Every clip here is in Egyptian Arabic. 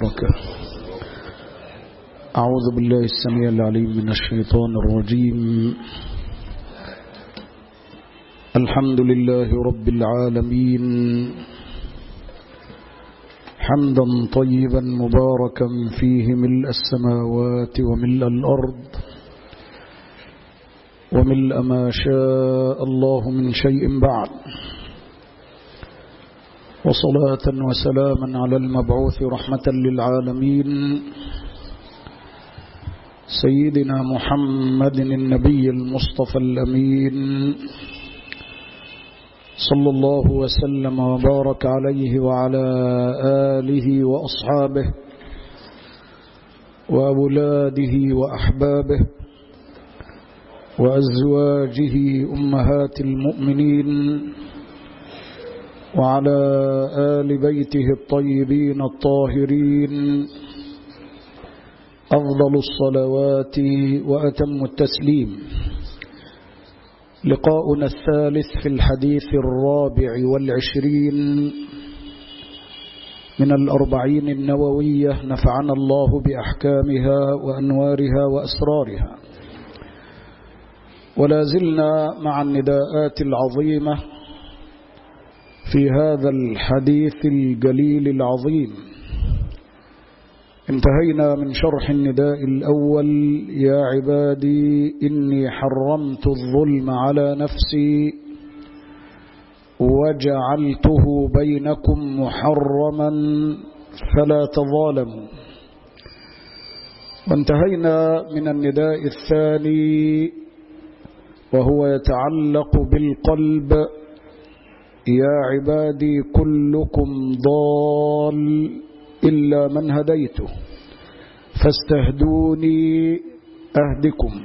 وبركاته أعوذ بالله السميع العليم من الشيطان الرجيم الحمد لله رب العالمين حمدا طيبا مباركا فيه ملء السماوات وملء الأرض وملء ما شاء الله من شيء بعد وصلاة وسلاما على المبعوث رحمة للعالمين سيدنا محمد النبي المصطفى الأمين صلى الله وسلم وبارك عليه وعلى آله وأصحابه وأولاده وأحبابه وأزواجه أمهات المؤمنين وعلى آل بيته الطيبين الطاهرين أفضل الصلوات وأتم التسليم لقاؤنا الثالث في الحديث الرابع والعشرين من الأربعين النووية نفعنا الله بأحكامها وأنوارها وأسرارها ولا زلنا مع النداءات العظيمة في هذا الحديث الجليل العظيم انتهينا من شرح النداء الأول يا عبادي إني حرمت الظلم على نفسي وجعلته بينكم محرما فلا تظالموا وانتهينا من النداء الثاني وهو يتعلق بالقلب يا عبادي كلكم ضال إلا من هديته فاستهدوني أهدكم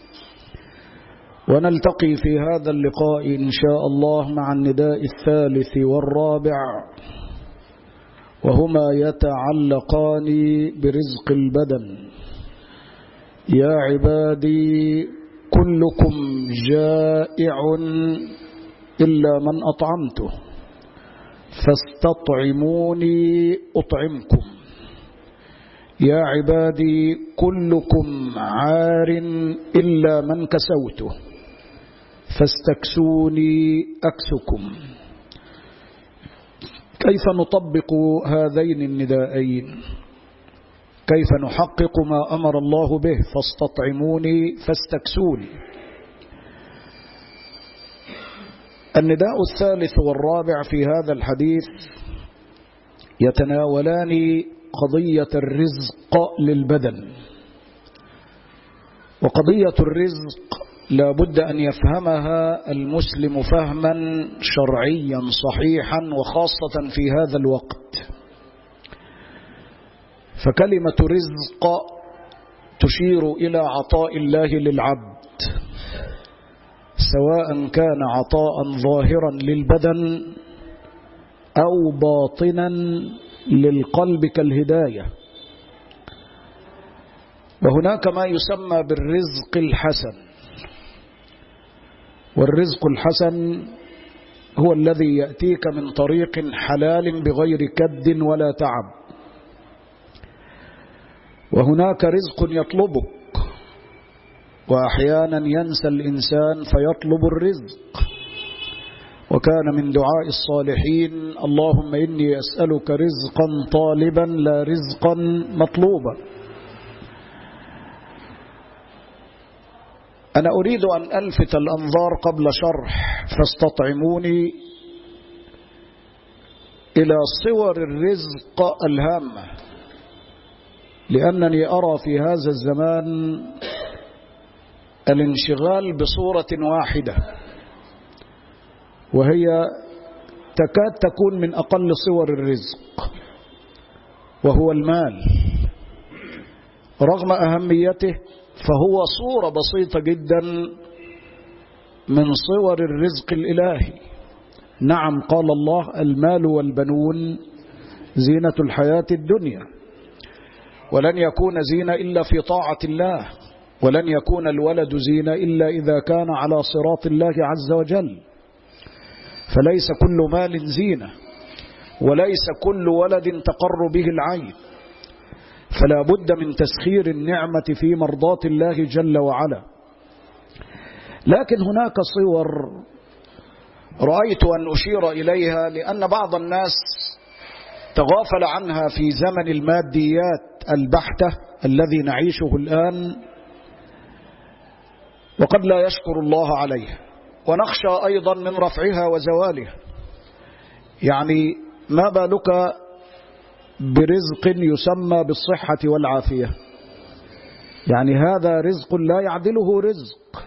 ونلتقي في هذا اللقاء إن شاء الله مع النداء الثالث والرابع وهما يتعلقان برزق البدن يا عبادي كلكم جائع إلا من أطعمته فاستطعموني أطعمكم يا عبادي كلكم عار إلا من كسوته فاستكسوني أكسكم كيف نطبق هذين النداءين كيف نحقق ما أمر الله به فاستطعموني فاستكسوني النداء الثالث والرابع في هذا الحديث يتناولان قضية الرزق للبدن وقضية الرزق لا بد أن يفهمها المسلم فهما شرعيا صحيحا وخاصة في هذا الوقت فكلمة رزق تشير إلى عطاء الله للعبد سواء كان عطاء ظاهرا للبدن أو باطنا للقلب كالهداية وهناك ما يسمى بالرزق الحسن والرزق الحسن هو الذي يأتيك من طريق حلال بغير كد ولا تعب وهناك رزق يطلبك وأحيانا ينسى الإنسان فيطلب الرزق وكان من دعاء الصالحين اللهم إني أسألك رزقا طالبا لا رزقا مطلوبا أنا أريد أن ألفت الأنظار قبل شرح فاستطعموني إلى صور الرزق الهامة لأنني أرى في هذا الزمان الانشغال بصورة واحدة وهي تكاد تكون من أقل صور الرزق وهو المال رغم أهميته فهو صورة بسيطة جدا من صور الرزق الإلهي نعم قال الله المال والبنون زينة الحياة الدنيا ولن يكون زينة إلا في طاعة الله ولن يكون الولد زينة إلا إذا كان على صراط الله عز وجل فليس كل مال زينة وليس كل ولد تقر به العين فلا بد من تسخير النعمة في مرضاة الله جل وعلا لكن هناك صور رأيت أن أشير إليها لأن بعض الناس تغافل عنها في زمن الماديات البحتة الذي نعيشه الآن وقد لا يشكر الله عليه ونخشى أيضا من رفعها وزوالها يعني ما بالك برزق يسمى بالصحة والعافية يعني هذا رزق لا يعدله رزق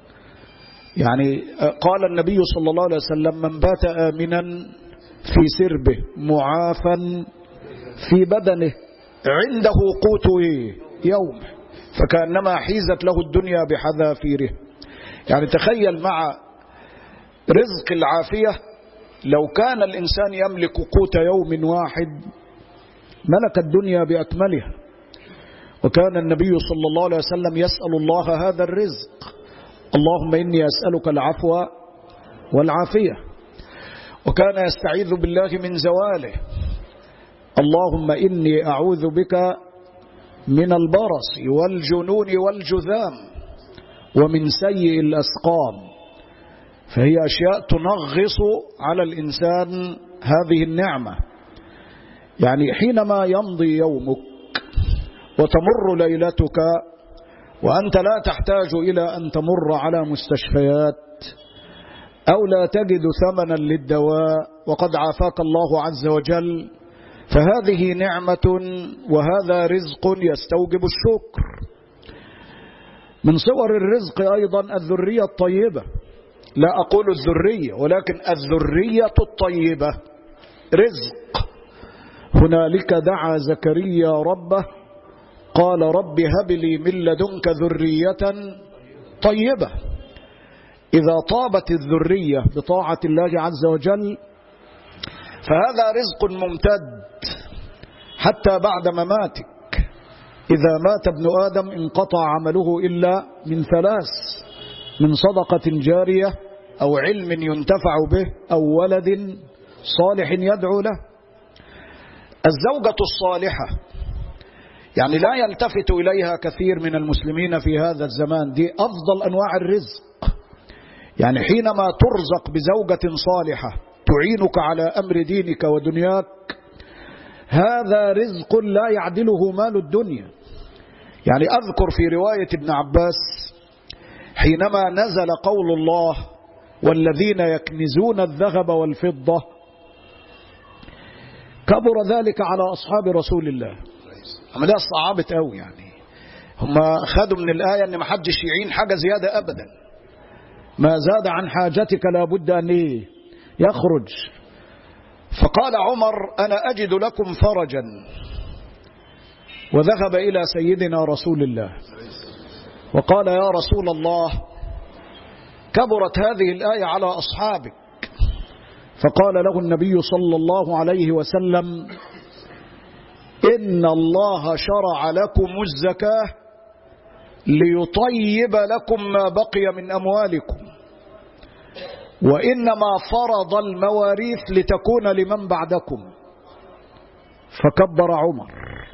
يعني قال النبي صلى الله عليه وسلم من بات آمنا في سربه معافا في بدنه عنده قوت يوم فكأنما حيزت له الدنيا بحذافيره يعني تخيل مع رزق العافية لو كان الإنسان يملك قوت يوم واحد ملك الدنيا بأكملها وكان النبي صلى الله عليه وسلم يسأل الله هذا الرزق اللهم إني أسألك العفو والعافية وكان يستعيذ بالله من زواله اللهم إني أعوذ بك من البرص والجنون والجذام ومن سيء الأسقام فهي أشياء تنغص على الإنسان هذه النعمة يعني حينما يمضي يومك وتمر ليلتك وأنت لا تحتاج إلى أن تمر على مستشفيات أو لا تجد ثمنا للدواء وقد عافاك الله عز وجل فهذه نعمة وهذا رزق يستوجب الشكر من صور الرزق أيضا الذرية الطيبة لا أقول الذرية ولكن الذرية الطيبة رزق هنالك دعا زكريا ربه قال رب هب لي من لدنك ذرية طيبة إذا طابت الذرية بطاعة الله عز وجل فهذا رزق ممتد حتى بعد مماتك إذا مات ابن آدم انقطع عمله إلا من ثلاث من صدقة جارية أو علم ينتفع به أو ولد صالح يدعو له الزوجة الصالحة يعني لا يلتفت إليها كثير من المسلمين في هذا الزمان دي أفضل أنواع الرزق يعني حينما ترزق بزوجة صالحة تعينك على أمر دينك ودنياك هذا رزق لا يعدله مال الدنيا يعني أذكر في رواية ابن عباس حينما نزل قول الله والذين يكنزون الذهب والفضة كبر ذلك على أصحاب رسول الله أما ده صعبت قوي يعني هم خدوا من الآية أن ما حدش يعين حاجة زيادة أبدا ما زاد عن حاجتك لابد أن إيه يخرج فقال عمر أنا أجد لكم فرجا وذهب إلى سيدنا رسول الله وقال يا رسول الله كبرت هذه الآية على أصحابك فقال له النبي صلى الله عليه وسلم إن الله شرع لكم الزكاة ليطيب لكم ما بقي من أموالكم وإنما فرض المواريث لتكون لمن بعدكم فكبر عمر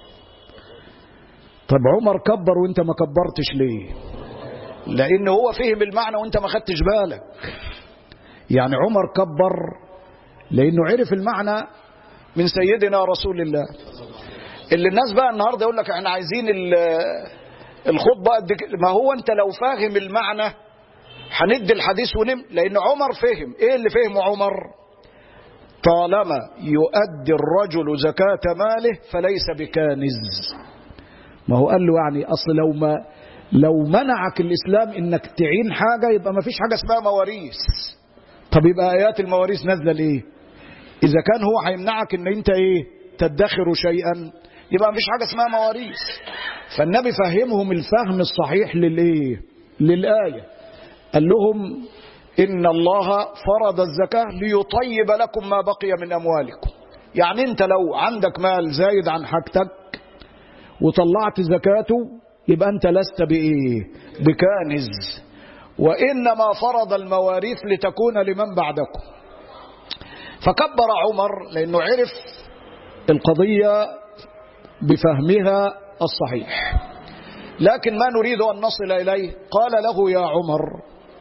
طب عمر كبر وانت ما كبرتش ليه لان هو فهم المعنى وانت ما خدتش بالك يعني عمر كبر لانه عرف المعنى من سيدنا رسول الله اللي الناس بقى النهارده يقول لك احنا عايزين الخطبه ما هو انت لو فاهم المعنى هندي الحديث ونم لان عمر فهم ايه اللي فهمه عمر طالما يؤدي الرجل زكاة ماله فليس بكانز ما هو قال له يعني اصل لو ما لو منعك الاسلام انك تعين حاجة يبقى ما فيش حاجة اسمها مواريث طب يبقى ايات المواريث نازلة ليه اذا كان هو هيمنعك ان انت ايه تدخر شيئا يبقى ما فيش حاجة اسمها مواريث فالنبي فهمهم الفهم الصحيح للايه للآية قال لهم إن الله فرض الزكاة ليطيب لكم ما بقي من أموالكم يعني أنت لو عندك مال زايد عن حاجتك وطلعت زكاته يبقى أنت لست بإيه بكانز وإنما فرض المواريث لتكون لمن بعدكم فكبر عمر لأنه عرف القضية بفهمها الصحيح لكن ما نريد أن نصل إليه قال له يا عمر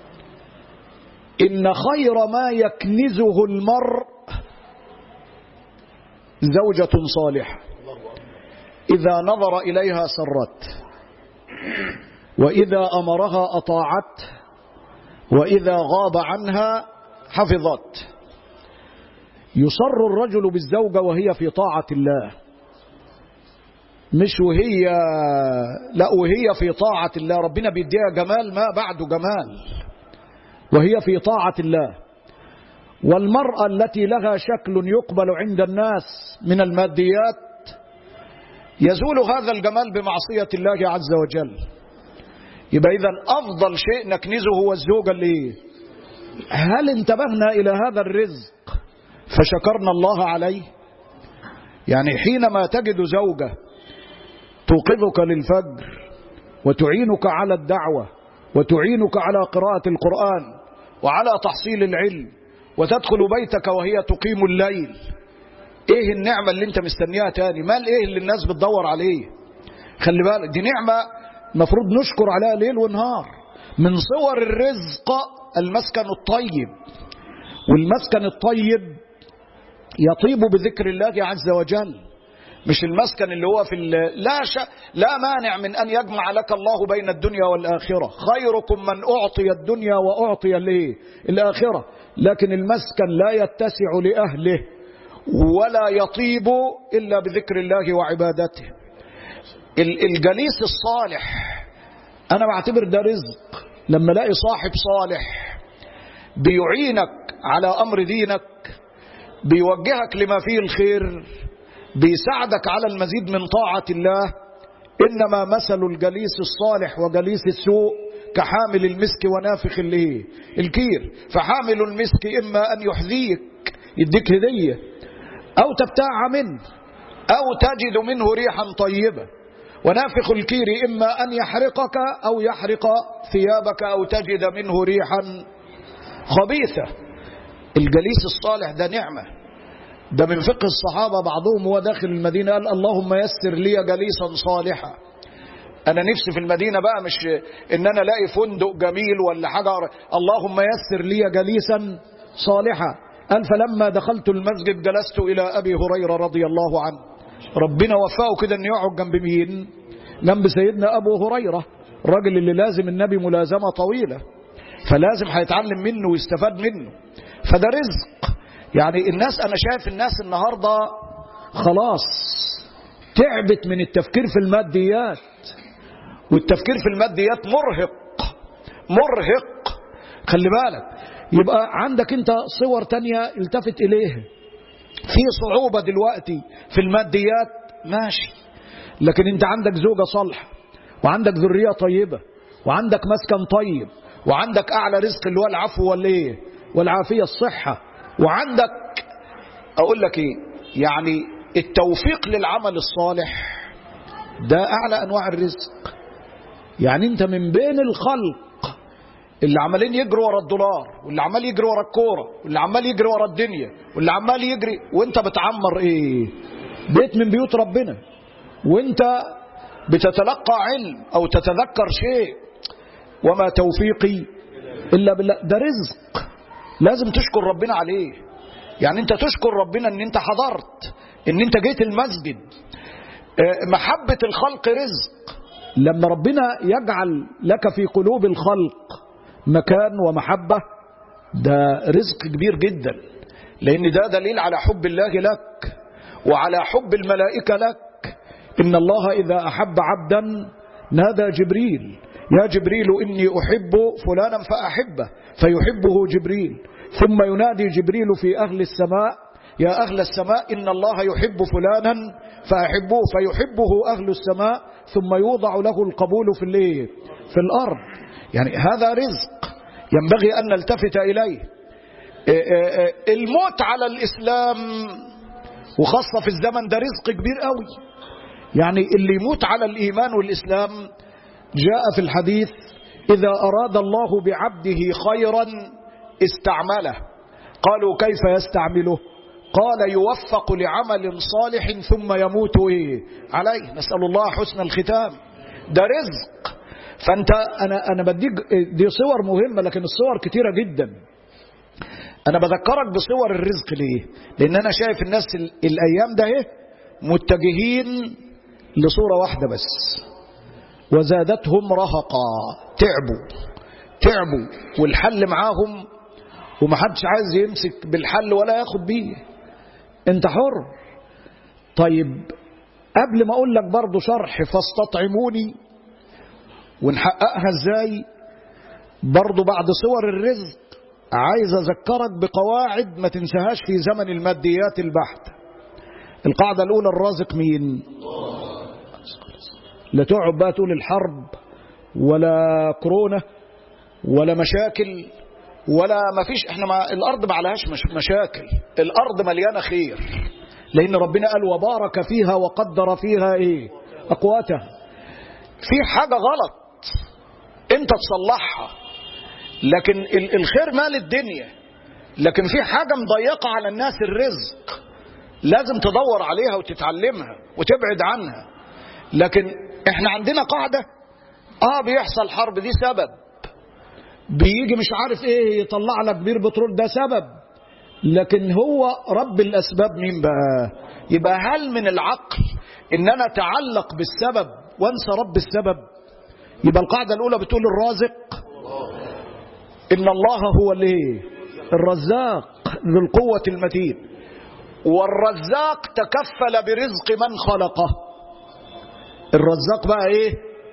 إن خير ما يكنزه المرء زوجة صالحة إذا نظر إليها سرت وإذا أمرها أطاعت وإذا غاب عنها حفظت يصر الرجل بالزوجة وهي في طاعة الله مش وهي لا وهي في طاعة الله ربنا بيديها جمال ما بعده جمال وهي في طاعة الله والمرأة التي لها شكل يقبل عند الناس من الماديات يزول هذا الجمال بمعصية الله عز وجل يبقى إذا أفضل شيء نكنزه هو الزوجة اللي هل انتبهنا إلى هذا الرزق فشكرنا الله عليه يعني حينما تجد زوجة توقظك للفجر وتعينك على الدعوة وتعينك على قراءة القرآن وعلى تحصيل العلم وتدخل بيتك وهي تقيم الليل ايه النعمة اللي انت مستنيها تاني مال ايه اللي الناس بتدور عليه خلي بالك دي نعمة مفروض نشكر عليها ليل ونهار من صور الرزق المسكن الطيب والمسكن الطيب يطيب بذكر الله عز وجل مش المسكن اللي هو في لا ش... لا مانع من ان يجمع لك الله بين الدنيا والاخره خيركم من اعطي الدنيا واعطي الايه الاخره لكن المسكن لا يتسع لاهله ولا يطيب الا بذكر الله وعبادته الجليس الصالح انا بعتبر ده رزق لما الاقي صاحب صالح بيعينك على امر دينك بيوجهك لما فيه الخير بيساعدك على المزيد من طاعة الله إنما مثل الجليس الصالح وجليس السوء كحامل المسك ونافخ اللي الكير فحامل المسك إما أن يحذيك يديك هدية أو تبتاع منه أو تجد منه ريحا طيبة ونافخ الكير إما أن يحرقك أو يحرق ثيابك أو تجد منه ريحا خبيثة الجليس الصالح ده نعمة ده من فقه الصحابة بعضهم هو داخل المدينة قال اللهم يسر لي جليسا صالحا أنا نفسي في المدينة بقى مش إن أنا الاقي فندق جميل ولا حاجة اللهم يسر لي جليسا صالحا قال فلما دخلت المسجد جلست إلى أبي هريرة رضي الله عنه ربنا وفقه كده أن يقعد جنب مين جنب سيدنا أبو هريرة الراجل اللي لازم النبي ملازمة طويلة فلازم هيتعلم منه ويستفاد منه فده رزق يعني الناس أنا شايف الناس النهاردة خلاص تعبت من التفكير في الماديات والتفكير في الماديات مرهق مرهق خلي بالك يبقى عندك انت صور تانية التفت اليها في صعوبة دلوقتي في الماديات ماشي لكن انت عندك زوجة صالحة وعندك ذرية طيبة وعندك مسكن طيب وعندك اعلى رزق اللي هو العفو والايه والعافية الصحة وعندك اقول لك ايه يعني التوفيق للعمل الصالح ده اعلى انواع الرزق يعني انت من بين الخلق اللي عمالين يجروا ورا الدولار واللي عمال يجري ورا الكوره واللي عمال يجري ورا الدنيا واللي عمال يجري وانت بتعمر ايه بيت من بيوت ربنا وانت بتتلقى علم او تتذكر شيء وما توفيقي الا بالله ده رزق لازم تشكر ربنا عليه يعني انت تشكر ربنا ان انت حضرت ان انت جيت المسجد محبة الخلق رزق لما ربنا يجعل لك في قلوب الخلق مكان ومحبة ده رزق كبير جدا لان ده دليل على حب الله لك وعلى حب الملائكة لك ان الله اذا احب عبدا نادى جبريل يا جبريل إني أحب فلانا فأحبه فيحبه جبريل ثم ينادي جبريل في أهل السماء يا أهل السماء إن الله يحب فلانا فأحبوه فيحبه أهل السماء ثم يوضع له القبول في الليل في الأرض يعني هذا رزق ينبغي أن نلتفت إليه الموت على الإسلام وخاصة في الزمن ده رزق كبير قوي يعني اللي يموت على الإيمان والإسلام جاء في الحديث إذا أراد الله بعبده خيرا استعمله قالوا كيف يستعمله قال يوفق لعمل صالح ثم يموت إيه عليه نسأل الله حسن الختام ده رزق فأنت أنا, أنا بديك دي صور مهمة لكن الصور كتيرة جدا أنا بذكرك بصور الرزق ليه لأن أنا شايف الناس الأيام ده إيه متجهين لصورة واحدة بس وزادتهم رهقا تعبوا تعبوا والحل معاهم ومحدش عايز يمسك بالحل ولا ياخد بيه انت حر طيب قبل ما اقول لك برضه شرح فاستطعموني ونحققها ازاي برضه بعد صور الرزق عايز اذكرك بقواعد ما تنساهاش في زمن الماديات البحتة القاعدة الاولى الرازق مين لا تقعد بقى تقول الحرب ولا كورونا ولا مشاكل ولا ما فيش احنا ما الارض ما عليهاش مش مشاكل الارض مليانه خير لان ربنا قال وبارك فيها وقدر فيها ايه اقواتها في حاجه غلط انت تصلحها لكن الخير مال الدنيا لكن في حاجه مضيقه على الناس الرزق لازم تدور عليها وتتعلمها وتبعد عنها لكن احنا عندنا قاعده اه بيحصل حرب دي سبب بيجي مش عارف ايه يطلع لك بير بترول ده سبب لكن هو رب الاسباب مين بقى يبقى هل من العقل ان انا اتعلق بالسبب وانسى رب السبب يبقى القاعده الاولى بتقول الرازق ان الله هو الايه الرزاق ذو القوه المتين والرزاق تكفل برزق من خلقه الرزاق بقى ايه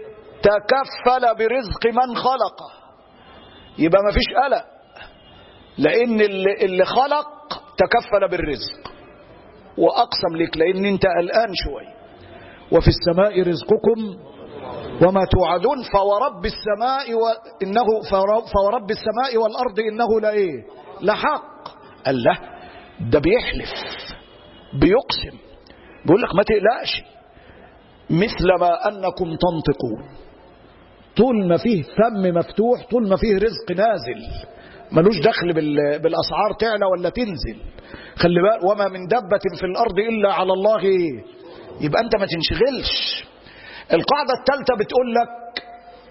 تكفل برزق من خلقه يبقى ما فيش قلق لان اللي, اللي خلق تكفل بالرزق واقسم لك لان انت قلقان شويه وفي السماء رزقكم وما توعدون فورب السماء وانه فورب السماء والارض انه لايه لحق قال له ده بيحلف بيقسم بيقول لك ما تقلقش مثل ما انكم تنطقون طول ما فيه فم مفتوح طول ما فيه رزق نازل ملوش دخل بالاسعار تعلى ولا تنزل خلي بالك وما من دبه في الارض الا على الله ايه يبقى انت ما تنشغلش القاعده الثالثه بتقول لك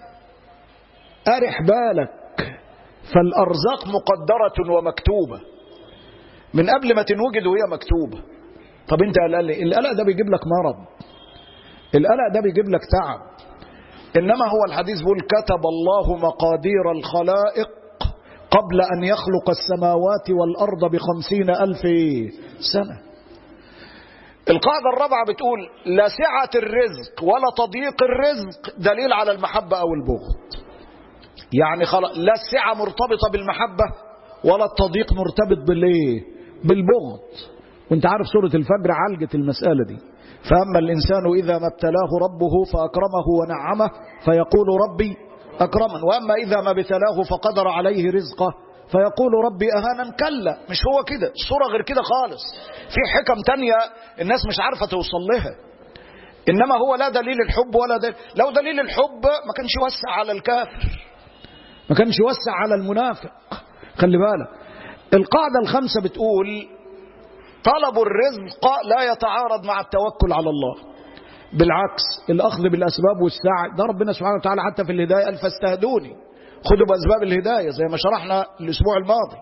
ارح بالك فالارزاق مقدره ومكتوبه من قبل ما تنوجد وهي مكتوبه طب انت قلقان ليه القلق ده بيجيب لك مرض القلق ده بيجيب لك تعب إنما هو الحديث بيقول كتب الله مقادير الخلائق قبل أن يخلق السماوات والأرض بخمسين ألف سنة القاعدة الرابعة بتقول لا سعة الرزق ولا تضييق الرزق دليل على المحبة أو البغض يعني خلاص لا السعة مرتبطة بالمحبة ولا التضييق مرتبط بالايه بالبغض وانت عارف سورة الفجر عالجت المسألة دي فأما الإنسان إذا ما ابتلاه ربه فأكرمه ونعمه فيقول ربي أكرمن وأما إذا ما ابتلاه فقدر عليه رزقه فيقول ربي أهانا كلا مش هو كده الصورة غير كده خالص في حكم تانية الناس مش عارفة توصل لها إنما هو لا دليل الحب ولا دليل لو دليل الحب ما كانش يوسع على الكافر ما كانش يوسع على المنافق خلي بالك القاعدة الخامسة بتقول طلب الرزق لا يتعارض مع التوكل على الله بالعكس الأخذ بالأسباب والسعي ده ربنا سبحانه وتعالى حتى في الهداية قال فاستهدوني خذوا بأسباب الهداية زي ما شرحنا الأسبوع الماضي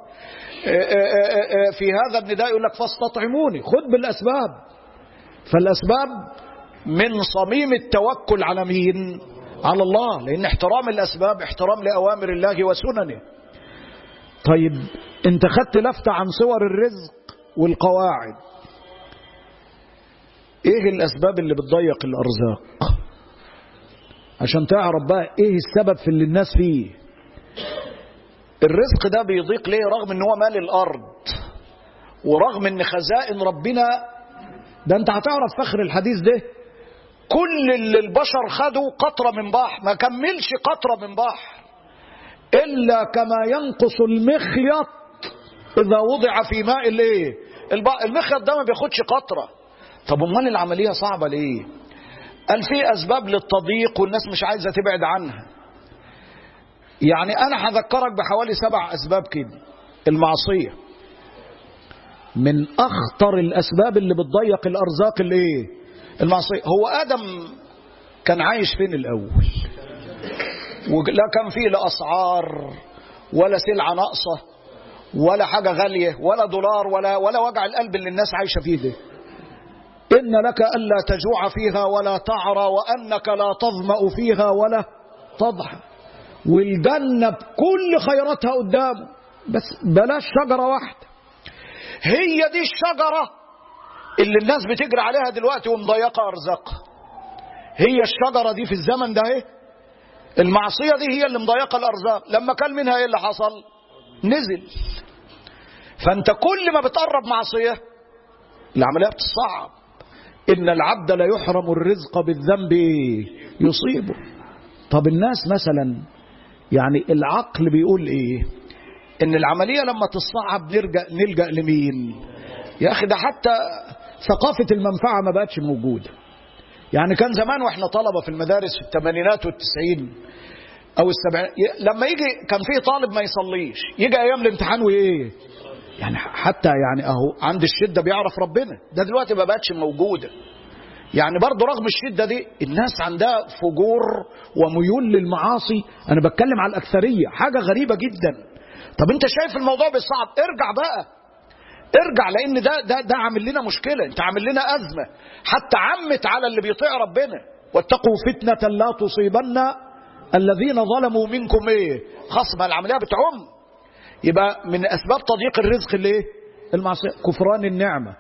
في هذا النداء يقول لك فاستطعموني خذ بالأسباب فالأسباب من صميم التوكل على مين على الله لأن احترام الأسباب احترام لأوامر الله وسننه طيب انت خدت لفتة عن صور الرزق والقواعد ايه الاسباب اللي بتضيق الارزاق عشان تعرف بقى ايه السبب في اللي الناس فيه الرزق ده بيضيق ليه رغم ان هو مال الارض ورغم ان خزائن ربنا ده انت هتعرف فخر الحديث ده كل اللي البشر خدوا قطرة من بحر ما كملش قطرة من بحر إلا كما ينقص المخيط إذا وضع في ماء الايه المخيط ده ما بياخدش قطرة طب امال العملية صعبة ليه قال في أسباب للتضييق والناس مش عايزة تبعد عنها يعني أنا هذكرك بحوالي سبع أسباب كده المعصية من أخطر الأسباب اللي بتضيق الأرزاق الإيه المعصية هو آدم كان عايش فين الأول ولا كان فيه لا أسعار ولا سلعة ناقصة ولا حاجة غالية ولا دولار ولا ولا وجع القلب اللي الناس عايشة فيه ده إن لك ألا تجوع فيها ولا تعرى وأنك لا تظمأ فيها ولا تضحى والجنة بكل خيراتها قدامه بس بلاش شجرة واحدة هي دي الشجرة اللي الناس بتجري عليها دلوقتي ومضيقة أرزاقها هي الشجرة دي في الزمن ده ايه المعصية دي هي اللي مضيقة الأرزاق لما كان منها ايه اللي حصل نزل فانت كل ما بتقرب معصية العملية بتصعب إن العبد لا يحرم الرزق بالذنب يصيبه طب الناس مثلا يعني العقل بيقول ايه ان العملية لما تصعب نرجع نلجأ لمين يا اخي ده حتى ثقافة المنفعة ما بقتش موجودة يعني كان زمان واحنا طلبة في المدارس في الثمانينات والتسعين او السبعين لما يجي كان في طالب ما يصليش يجي ايام الامتحان وايه يعني حتى يعني اهو عند الشدة بيعرف ربنا ده دلوقتي ما بقتش موجودة يعني برضه رغم الشدة دي الناس عندها فجور وميول للمعاصي أنا بتكلم على الأكثرية حاجة غريبة جدا طب أنت شايف الموضوع بيصعب ارجع بقى ارجع لأن ده ده ده عامل لنا مشكلة أنت عامل لنا أزمة حتى عمت على اللي بيطيع ربنا واتقوا فتنة لا تصيبن الذين ظلموا منكم ايه خصم العملية بتعم يبقى من أسباب تضييق الرزق الايه المعصية كفران النعمة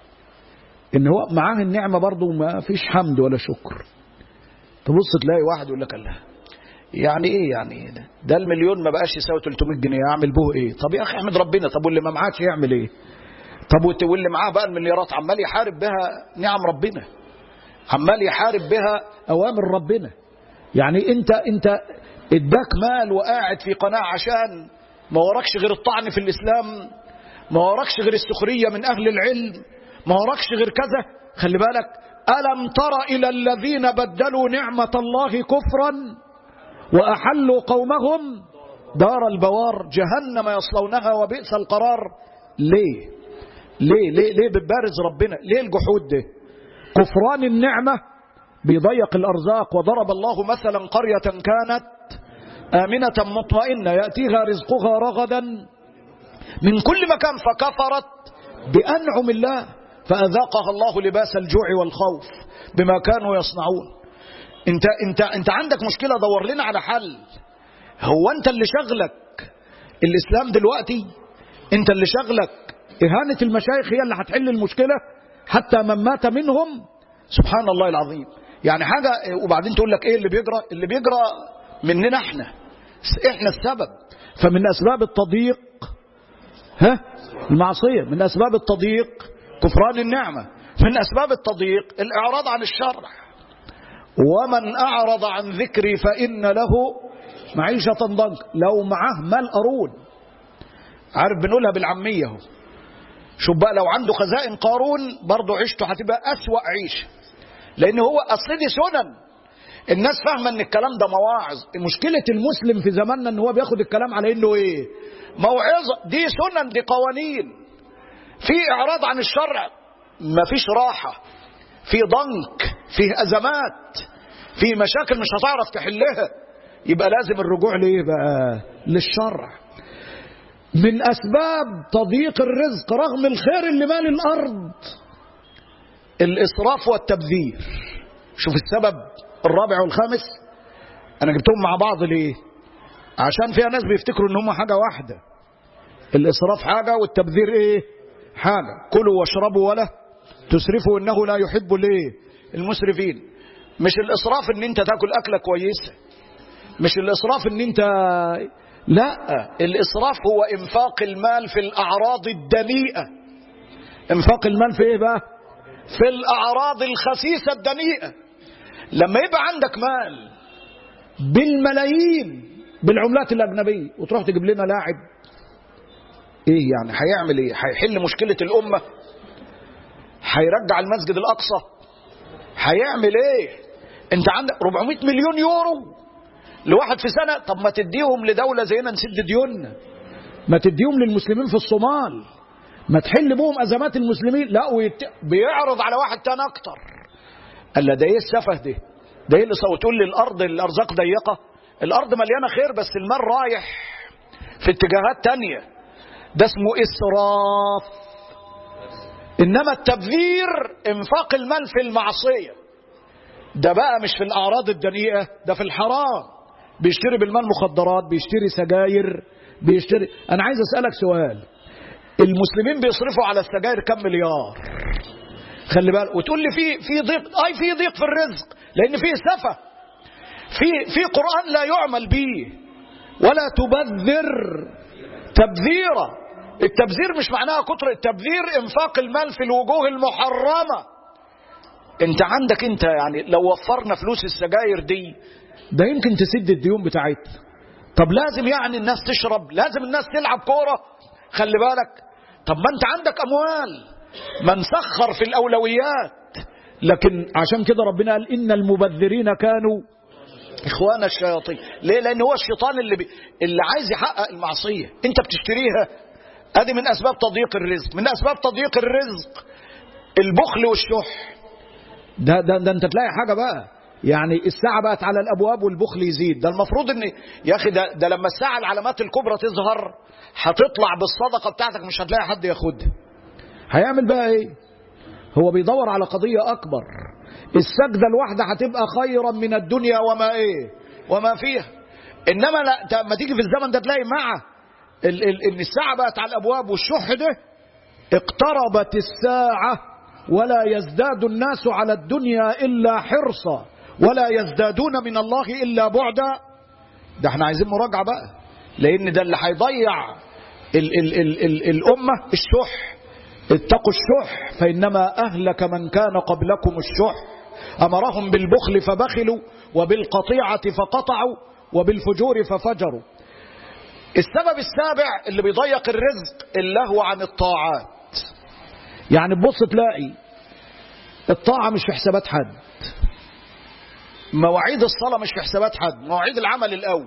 ان هو معاه النعمة برضه ما فيش حمد ولا شكر تبص تلاقي واحد يقول لك الله يعني ايه يعني ده, ده المليون ما بقاش يساوي 300 جنيه اعمل به ايه طب يا اخي احمد ربنا طب واللي ما معاش يعمل ايه طب واللي معاه بقى المليارات عمال يحارب بها نعم ربنا عمال يحارب بها اوامر ربنا يعني انت انت اداك مال وقاعد في قناة عشان ما وراكش غير الطعن في الاسلام ما وراكش غير السخرية من اهل العلم ما وراكش غير كذا خلي بالك ألم تر إلى الذين بدلوا نعمة الله كفرا وأحلوا قومهم دار البوار جهنم يصلونها وبئس القرار ليه ليه ليه ليه بتبارز ربنا ليه الجحود ده كفران النعمة بيضيق الأرزاق وضرب الله مثلا قرية كانت آمنة مطمئنة يأتيها رزقها رغدا من كل مكان فكفرت بأنعم الله فأذاقها الله لباس الجوع والخوف بما كانوا يصنعون انت, انت, انت عندك مشكلة دور لنا على حل هو انت اللي شغلك الاسلام دلوقتي انت اللي شغلك اهانة المشايخ هي اللي هتحل المشكلة حتى من مات منهم سبحان الله العظيم يعني حاجة وبعدين تقول لك ايه اللي بيجرى اللي بيجرى مننا احنا احنا السبب فمن اسباب التضييق ها المعصية من اسباب التضييق كفران النعمة من أسباب التضييق الإعراض عن الشرع ومن أعرض عن ذكري فإن له معيشة ضنك لو معاه مال قارون عارف بنقولها بالعامية اهو شوف بقى لو عنده خزائن قارون برضه عيشته هتبقى أسوأ عيشة لأن هو أصل دي سنن الناس فاهمة ان الكلام ده مواعظ مشكلة المسلم في زماننا ان هو بياخد الكلام على انه ايه موعظة دي سنن دي قوانين في اعراض عن الشرع مفيش راحة في ضنك في ازمات في مشاكل مش هتعرف تحلها يبقى لازم الرجوع ليه بقى للشرع من اسباب تضييق الرزق رغم الخير اللي مال الارض الاسراف والتبذير شوف السبب الرابع والخامس انا جبتهم مع بعض ليه عشان فيها ناس بيفتكروا ان هم حاجة واحدة الاسراف حاجة والتبذير ايه حاجة كلوا واشربوا ولا تسرفوا انه لا يحب الايه المسرفين مش الاسراف ان انت تاكل اكلة كويسة مش الاسراف ان انت لا الاسراف هو انفاق المال في الاعراض الدنيئة انفاق المال في ايه بقى في الاعراض الخسيسة الدنيئة لما يبقى عندك مال بالملايين بالعملات الأجنبية وتروح تجيب لنا لاعب ايه يعني هيعمل ايه هيحل مشكلة الأمة هيرجع المسجد الأقصى هيعمل ايه انت عندك 400 مليون يورو لواحد في سنة طب ما تديهم لدولة زينا نسد ديوننا ما تديهم للمسلمين في الصومال ما تحل بهم أزمات المسلمين لا ويت... بيعرض على واحد تاني أكتر قال له ده إيه السفه ده ده إيه اللي صوتوا لي الأرض الأرزاق ضيقة الأرض مليانة خير بس المال رايح في اتجاهات تانية ده اسمه إسراف إنما التبذير إنفاق المال في المعصية ده بقى مش في الأعراض الدنيئة ده في الحرام بيشتري بالمال مخدرات بيشتري سجاير بيشتري أنا عايز أسألك سؤال المسلمين بيصرفوا على السجاير كم مليار خلي بالك وتقول لي في في ضيق اي في ضيق في الرزق لان في سفه في في قران لا يعمل به ولا تبذر تبذيرا التبذير مش معناها كتر التبذير انفاق المال في الوجوه المحرمه انت عندك انت يعني لو وفرنا فلوس السجاير دي ده يمكن تسد الديون بتاعتنا طب لازم يعني الناس تشرب لازم الناس تلعب كوره خلي بالك طب ما انت عندك اموال ما نسخر في الاولويات لكن عشان كده ربنا قال ان المبذرين كانوا اخوان الشياطين ليه لان هو الشيطان اللي بي... اللي عايز يحقق المعصيه انت بتشتريها ادي من اسباب تضييق الرزق من اسباب تضييق الرزق البخل والشح ده ده, ده انت تلاقي حاجه بقى يعني الساعة بقت على الأبواب والبخل يزيد ده المفروض ان يا أخي ده, ده لما الساعة العلامات الكبرى تظهر هتطلع بالصدقة بتاعتك مش هتلاقي حد ياخدها هيعمل بقى ايه هو بيدور على قضية أكبر السجدة الواحدة هتبقى خيرا من الدنيا وما ايه وما فيها إنما لا ما تيجي في الزمن ده تلاقي مع ال ال ان الساعة بقت على الأبواب والشح ده اقتربت الساعة ولا يزداد الناس على الدنيا إلا حرصا ولا يزدادون من الله إلا بعدا ده احنا عايزين مراجعة بقى لأن ده اللي هيضيع ال ال ال ال الأمة الشح اتقوا الشح فإنما أهلك من كان قبلكم الشح أمرهم بالبخل فبخلوا وبالقطيعة فقطعوا وبالفجور ففجروا السبب السابع اللي بيضيق الرزق اللهو عن الطاعات يعني تبص تلاقي الطاعة مش في حسابات حد مواعيد الصلاة مش في حسابات حد مواعيد العمل الأول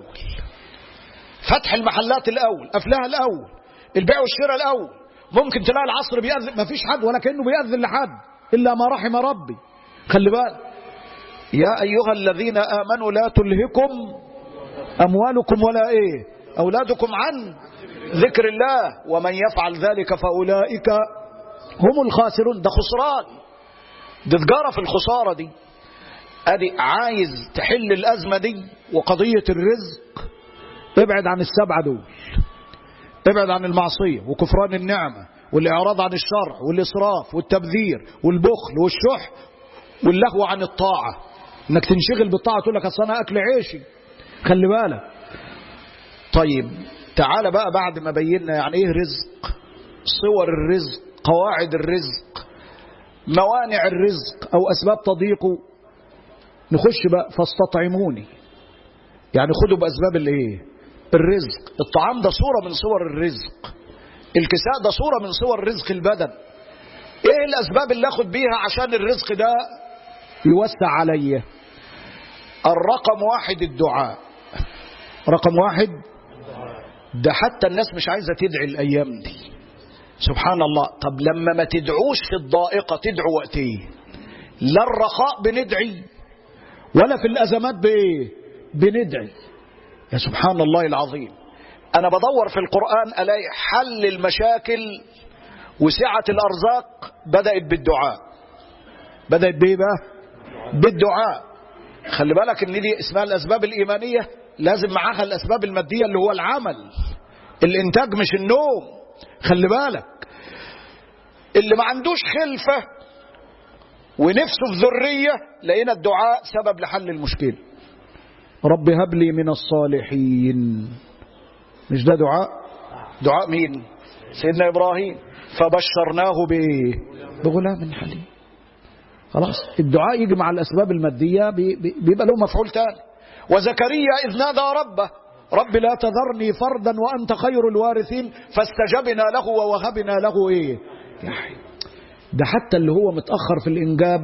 فتح المحلات الأول قفلها الأول البيع والشراء الأول ممكن تلاقي العصر بيأذن ما فيش حد ولا كأنه بيأذن لحد إلا ما رحم ربي خلي بالك يا أيها الذين آمنوا لا تلهكم أموالكم ولا إيه أولادكم عن ذكر الله ومن يفعل ذلك فأولئك هم الخاسرون ده خسران ده تجارة في الخسارة دي ادي عايز تحل الازمه دي وقضيه الرزق ابعد عن السبعه دول ابعد عن المعصيه وكفران النعمه والاعراض عن الشرع والاسراف والتبذير والبخل والشح واللهو عن الطاعه انك تنشغل بالطاعه تقول لك اصل انا اكل عيشي خلي بالك طيب تعالى بقى بعد ما بينا يعني ايه رزق صور الرزق قواعد الرزق موانع الرزق او اسباب تضييقه نخش بقى فاستطعموني يعني خدوا بأسباب الايه الرزق الطعام ده صورة من صور الرزق الكساء ده صورة من صور رزق البدن ايه الاسباب اللي اخد بيها عشان الرزق ده يوسع عليا الرقم واحد الدعاء رقم واحد ده حتى الناس مش عايزة تدعي الايام دي سبحان الله طب لما ما تدعوش في الضائقة تدعو وقت ايه لا الرخاء بندعي ولا في الأزمات بإيه بندعي يا سبحان الله العظيم أنا بدور في القرآن ألاقي حل المشاكل وسعة الأرزاق بدأت بالدعاء بدأت بإيه بقى بالدعاء خلي بالك ان دي اسمها الأسباب الإيمانية لازم معاها الأسباب المادية اللي هو العمل الإنتاج مش النوم خلي بالك اللي ما عندوش خلفة ونفسه في ذرية لقينا الدعاء سبب لحل المشكلة رب هب لي من الصالحين مش ده دعاء دعاء مين سيدنا إبراهيم فبشرناه بإيه بغلام حليم خلاص الدعاء يجي مع الأسباب المادية بيبقى له مفعول تاني وزكريا إذ نادى ربه رب لا تذرني فردا وأنت خير الوارثين فاستجبنا له ووهبنا له إيه يحيى ده حتى اللي هو متأخر في الإنجاب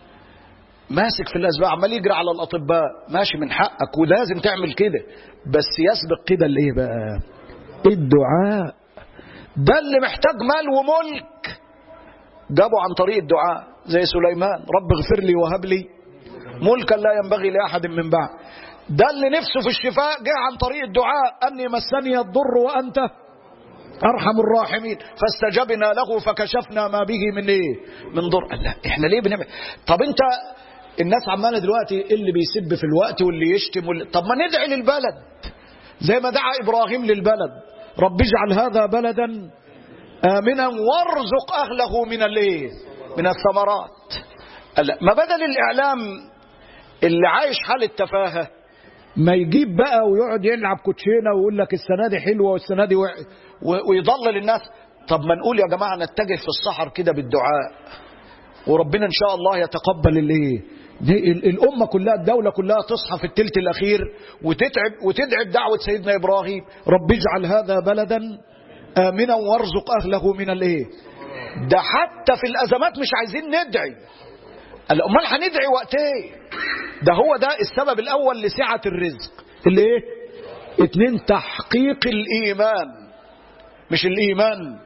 ماسك في الأسباب عمال يجري على الأطباء ماشي من حقك ولازم تعمل كده بس يسبق كده اللي ايه بقى الدعاء ده اللي محتاج مال وملك جابوا عن طريق الدعاء زي سليمان رب اغفر لي وهب لي ملكا لا ينبغي لأحد من بعد ده اللي نفسه في الشفاء جاء عن طريق الدعاء أني مسني الضر وأنت أرحم الراحمين فاستجبنا له فكشفنا ما به من إيه من ضر لا إحنا ليه بنعمل طب أنت الناس عمالة دلوقتي اللي بيسب في الوقت واللي يشتم واللي... طب ما ندعي للبلد زي ما دعا إبراهيم للبلد رب اجعل هذا بلدا آمنا وارزق أهله من الايه من الثمرات ما بدل الإعلام اللي عايش حال التفاهة ما يجيب بقى ويقعد يلعب كوتشينه ويقول لك السنه دي حلوه والسنه دي وع... ويضلل الناس طب ما نقول يا جماعه نتجه في الصحر كده بالدعاء وربنا ان شاء الله يتقبل الايه دي الامه كلها الدوله كلها تصحى في الثلث الاخير وتتعب وتدعي بدعوه سيدنا ابراهيم رب اجعل هذا بلدا امنا وارزق اهله من الايه ده حتى في الازمات مش عايزين ندعي امال هندعي وقت ايه ده هو ده السبب الاول لسعه الرزق اللي ايه اتنين تحقيق الايمان مش الايمان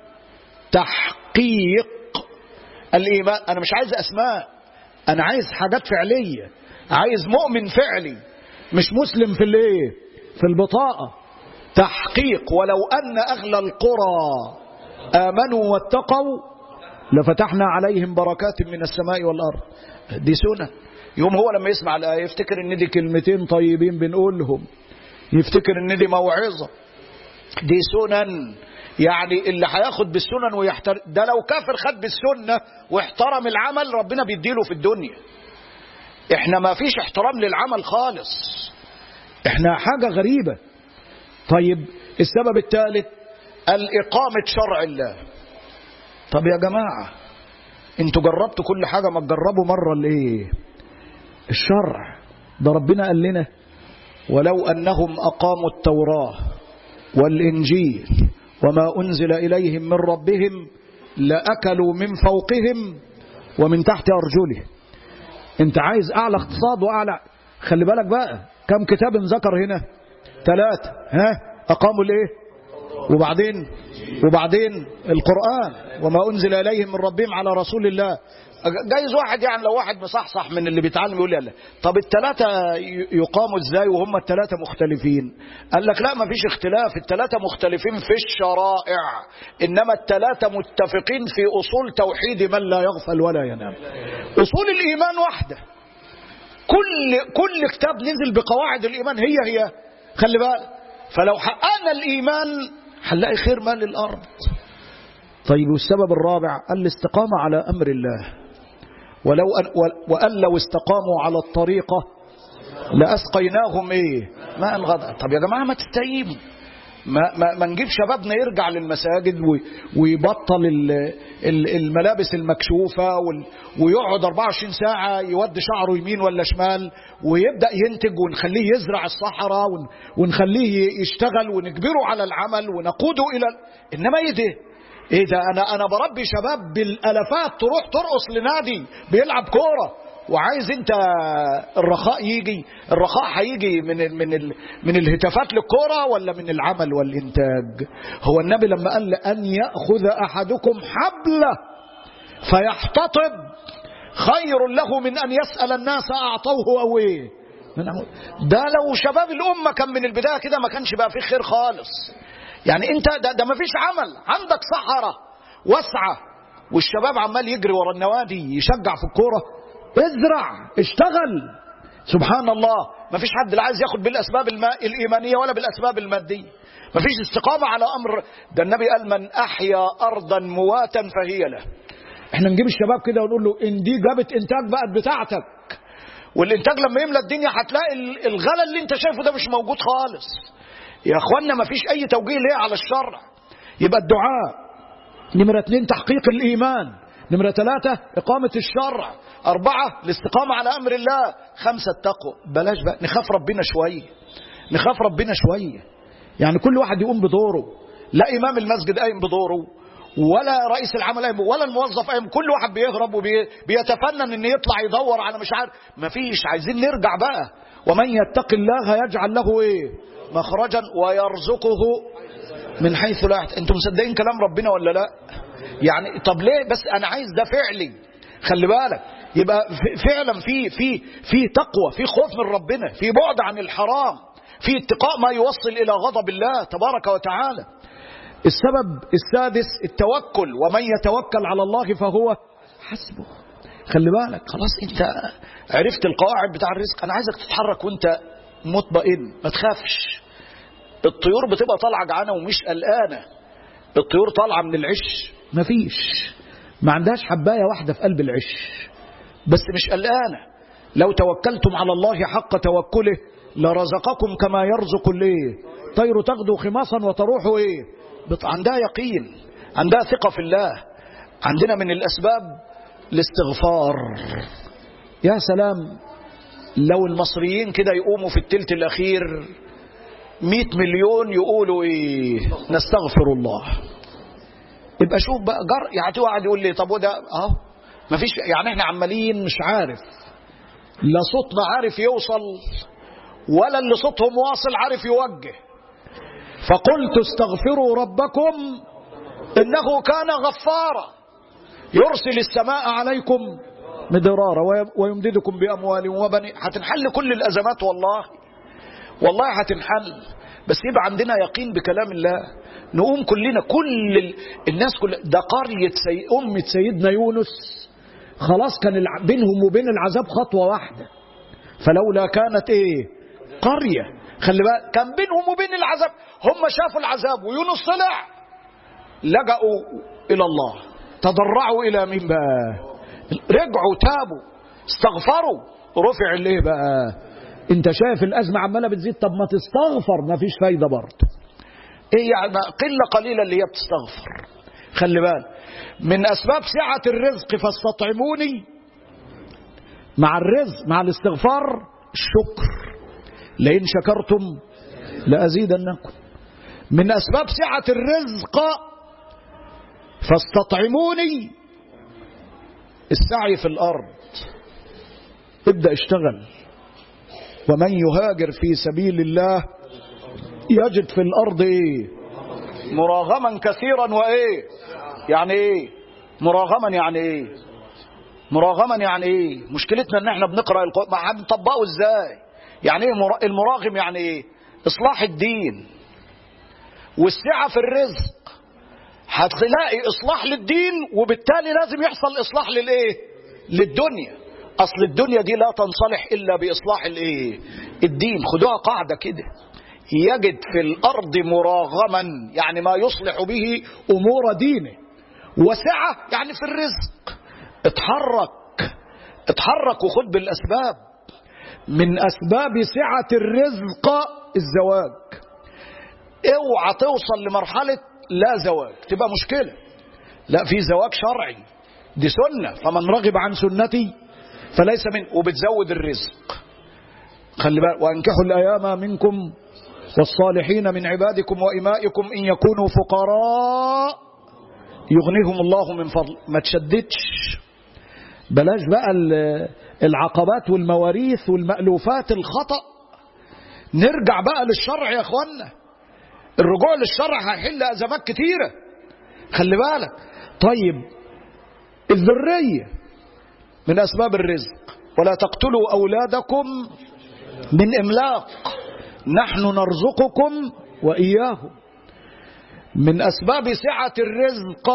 تحقيق الايمان انا مش عايز اسماء انا عايز حاجات فعليه عايز مؤمن فعلي مش مسلم في الايه في البطاقه تحقيق ولو ان اهل القرى امنوا واتقوا لفتحنا عليهم بركات من السماء والارض دي سنن يوم هو لما يسمع الآية يفتكر ان دي كلمتين طيبين بنقولهم يفتكر ان دي موعظة دي سنن يعني اللي هياخد بالسنن ويحترم ده لو كافر خد بالسنة واحترم العمل ربنا بيديله في الدنيا احنا ما فيش احترام للعمل خالص احنا حاجة غريبة طيب السبب الثالث الإقامة شرع الله طب يا جماعة انتوا جربتوا كل حاجة ما تجربوا مرة الايه الشرع ده ربنا قال لنا ولو أنهم أقاموا التوراة والإنجيل وما أنزل إليهم من ربهم لأكلوا من فوقهم ومن تحت أرجلهم انت عايز أعلى اقتصاد وأعلى خلي بالك بقى كم كتاب ذكر هنا ثلاثة ها أقاموا الايه وبعدين وبعدين القرآن وما أنزل إليهم من ربهم على رسول الله جايز واحد يعني لو واحد مصحصح من اللي بيتعلم يقول لي لا طب الثلاثة يقاموا ازاي وهم الثلاثة مختلفين قال لك لا ما فيش اختلاف الثلاثة مختلفين في الشرائع إنما الثلاثة متفقين في أصول توحيد من لا يغفل ولا ينام أصول الإيمان واحدة كل كل كتاب نزل بقواعد الإيمان هي هي خلي بالك فلو حققنا الإيمان هنلاقي خير مال الأرض طيب والسبب الرابع الاستقامة على أمر الله ولو أن وأن لو استقاموا على الطريقة لأسقيناهم إيه ماء غدا طب يا جماعة ما تستقيموا ما, ما, ما نجيب شبابنا يرجع للمساجد ويبطل الملابس المكشوفة ويقعد 24 ساعة يودي شعره يمين ولا شمال ويبدأ ينتج ونخليه يزرع الصحراء ونخليه يشتغل ونجبره على العمل ونقوده إلى إنما إيه ده ايه ده انا انا بربي شباب بالالافات تروح ترقص لنادي بيلعب كوره وعايز انت الرخاء يجي الرخاء هيجي من ال من ال من الهتافات للكوره ولا من العمل والانتاج هو النبي لما قال ان ياخذ احدكم حبله فيحتطب خير له من ان يسال الناس اعطوه او ايه ده لو شباب الامه كان من البدايه كده ما كانش بقى فيه خير خالص يعني انت ده, ده ما فيش عمل عندك صحراء واسعة والشباب عمال يجري ورا النوادي يشجع في الكورة ازرع اشتغل سبحان الله ما فيش حد لا عايز ياخد بالاسباب الايمانيه ولا بالاسباب الماديه ما فيش استقامه على امر ده النبي قال من احيا ارضا مواتا فهي له احنا نجيب الشباب كده ونقول له ان دي جابت انتاج بقت بتاعتك والانتاج لما يملى الدنيا هتلاقي الغلا اللي انت شايفه ده مش موجود خالص يا اخوانا ما فيش اي توجيه ليه على الشرع يبقى الدعاء نمرة اثنين تحقيق الايمان نمرة ثلاثة اقامة الشرع اربعة الاستقامة على امر الله خمسة التقوى بلاش بقى نخاف ربنا شوية نخاف ربنا شوية يعني كل واحد يقوم بدوره لا امام المسجد قايم بدوره ولا رئيس العمل قايم ولا الموظف قايم كل واحد بيهرب وبيتفنن ان يطلع يدور على مش عارف مفيش عايزين نرجع بقى ومن يتق الله يجعل له ايه مخرجا ويرزقه من حيث لا يحتسب انتم مصدقين كلام ربنا ولا لا يعني طب ليه بس انا عايز ده فعلي خلي بالك يبقى فعلا في في في تقوى في خوف من ربنا في بعد عن الحرام في اتقاء ما يوصل الى غضب الله تبارك وتعالى السبب السادس التوكل ومن يتوكل على الله فهو حسبه خلي بالك خلاص انت عرفت القواعد بتاع الرزق انا عايزك تتحرك وانت مطمئن ما تخافش الطيور بتبقى طالعه جعانه ومش قلقانه الطيور طالعه من العش مفيش ما عندهاش حبايه واحده في قلب العش بس مش قلقانه لو توكلتم على الله حق توكله لرزقكم كما يرزق الايه طير تغدو خماصا وتروح ايه عندها يقين عندها ثقه في الله عندنا من الاسباب الاستغفار يا سلام لو المصريين كده يقوموا في التلت الاخير مئة مليون يقولوا ايه نستغفر الله يبقى شوف بقى جر يعني واحد يقول لي طب وده اهو مفيش يعني احنا عمالين مش عارف لا صوتنا عارف يوصل ولا اللي صوتهم واصل عارف يوجه فقلت استغفروا ربكم انه كان غفارا يرسل السماء عليكم مدرارا ويمددكم باموال وبنين هتنحل كل الازمات والله والله هتنحل بس يبقى عندنا يقين بكلام الله نقوم كلنا كل ال... الناس كل ده قرية سي... أمة سيدنا يونس خلاص كان الع... بينهم وبين العذاب خطوة واحدة فلولا كانت ايه قرية خلي بالك كان بينهم وبين العذاب هم شافوا العذاب ويونس طلع لجأوا إلى الله تضرعوا إلى مين بقى رجعوا تابوا استغفروا رفع الايه بقى انت شايف الازمه عماله بتزيد طب ما تستغفر ما فيش فايده برضه ايه يعني قله قليله اللي هي بتستغفر خلي بالك من اسباب سعه الرزق فاستطعموني مع الرزق مع الاستغفار الشكر لئن شكرتم لازيدنكم من اسباب سعه الرزق فاستطعموني السعي في الارض ابدا اشتغل ومن يهاجر في سبيل الله يجد في الارض ايه مراغما كثيرا وايه يعني ايه مراغما يعني ايه مراغما يعني ايه مشكلتنا ان احنا بنقرا القران ما هنطبقه ازاي يعني ايه المراغم يعني ايه اصلاح الدين والسعه في الرزق هتلاقي اصلاح للدين وبالتالي لازم يحصل اصلاح للايه للدنيا اصل الدنيا دي لا تنصلح الا باصلاح الايه الدين خدوها قاعده كده يجد في الارض مراغما يعني ما يصلح به امور دينه وسعه يعني في الرزق اتحرك اتحرك وخد بالاسباب من اسباب سعه الرزق الزواج اوعى توصل لمرحله لا زواج تبقى مشكله لا في زواج شرعي دي سنه فمن رغب عن سنتي فليس من وبتزود الرزق خلي بالك وانكحوا الايام منكم والصالحين من عبادكم وإمائكم إن يكونوا فقراء يغنيهم الله من فضل ما تشددش بلاش بقى العقبات والمواريث والمألوفات الخطأ نرجع بقى للشرع يا اخوانا الرجوع للشرع هيحل أزمات كتيرة خلي بالك طيب الذرية من أسباب الرزق ولا تقتلوا أولادكم من إملاق نحن نرزقكم وإياهم من أسباب سعة الرزق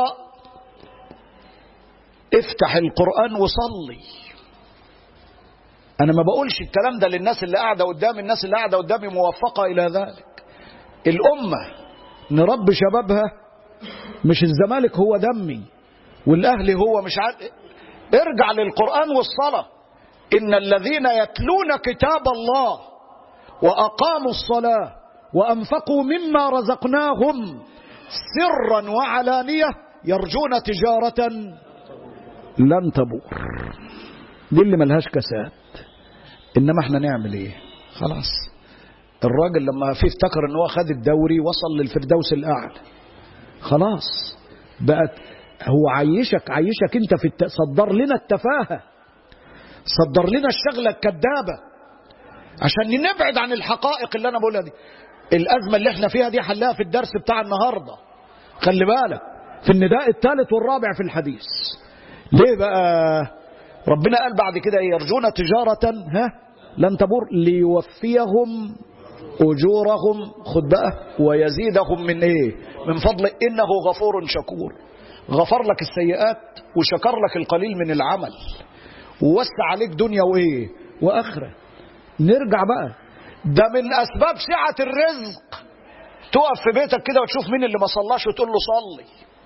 افتح القرآن وصلي أنا ما بقولش الكلام ده للناس اللي قاعدة قدامي الناس اللي قاعدة قدامي موفقة إلى ذلك الأمة نربي شبابها مش الزمالك هو دمي والأهلي هو مش عارف ارجع للقرآن والصلاة إن الذين يتلون كتاب الله وأقاموا الصلاة وأنفقوا مما رزقناهم سرا وعلانية يرجون تجارة لن تبور دي اللي ملهاش كساد إنما احنا نعمل ايه خلاص الراجل لما في افتكر ان هو خد الدوري وصل للفردوس الأعلى خلاص بقت هو عيشك عيشك انت في الت... صدر لنا التفاهة صدر لنا الشغلة الكذابة عشان نبعد عن الحقائق اللي انا بقولها دي الازمه اللي احنا فيها دي حلها في الدرس بتاع النهارده خلي بالك في النداء الثالث والرابع في الحديث ليه بقى ربنا قال بعد كده يرجون تجارة ها لن تبور ليوفيهم أجورهم خد بقى ويزيدهم من إيه من فضل إنه غفور شكور غفر لك السيئات وشكر لك القليل من العمل ووسع عليك دنيا وإيه وآخرة نرجع بقى ده من أسباب سعة الرزق تقف في بيتك كده وتشوف مين اللي ما صلاش وتقول له صلي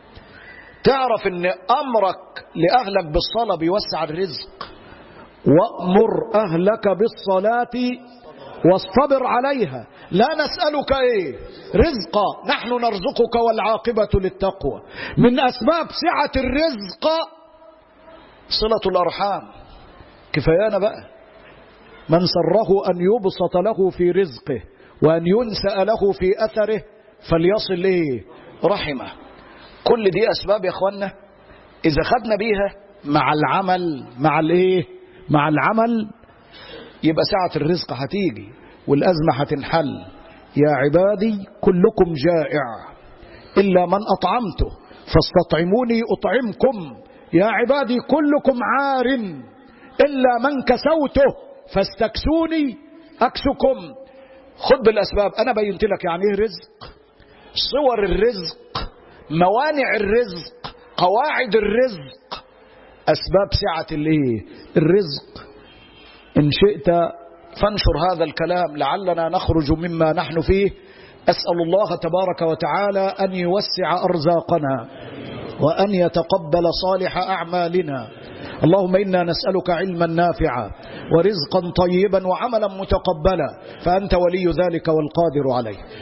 تعرف ان امرك لاهلك بالصلاه بيوسع الرزق وامر اهلك بالصلاه واصطبر عليها لا نسالك ايه رزقا نحن نرزقك والعاقبه للتقوى من اسباب سعه الرزق صله الارحام كفايانا بقى من سره ان يبسط له في رزقه وان ينسا له في اثره فليصل ايه رحمه كل دي اسباب يا اخوانا اذا خدنا بيها مع العمل مع الايه مع العمل يبقى سعة الرزق هتيجي والازمة هتنحل يا عبادي كلكم جائع الا من اطعمته فاستطعموني اطعمكم يا عبادي كلكم عار الا من كسوته فاستكسوني اكسكم خد بالاسباب انا بينت لك يعني ايه رزق صور الرزق موانع الرزق قواعد الرزق اسباب سعه الايه الرزق ان شئت فانشر هذا الكلام لعلنا نخرج مما نحن فيه اسال الله تبارك وتعالى ان يوسع ارزاقنا وان يتقبل صالح اعمالنا اللهم انا نسالك علما نافعا ورزقا طيبا وعملا متقبلا فانت ولي ذلك والقادر عليه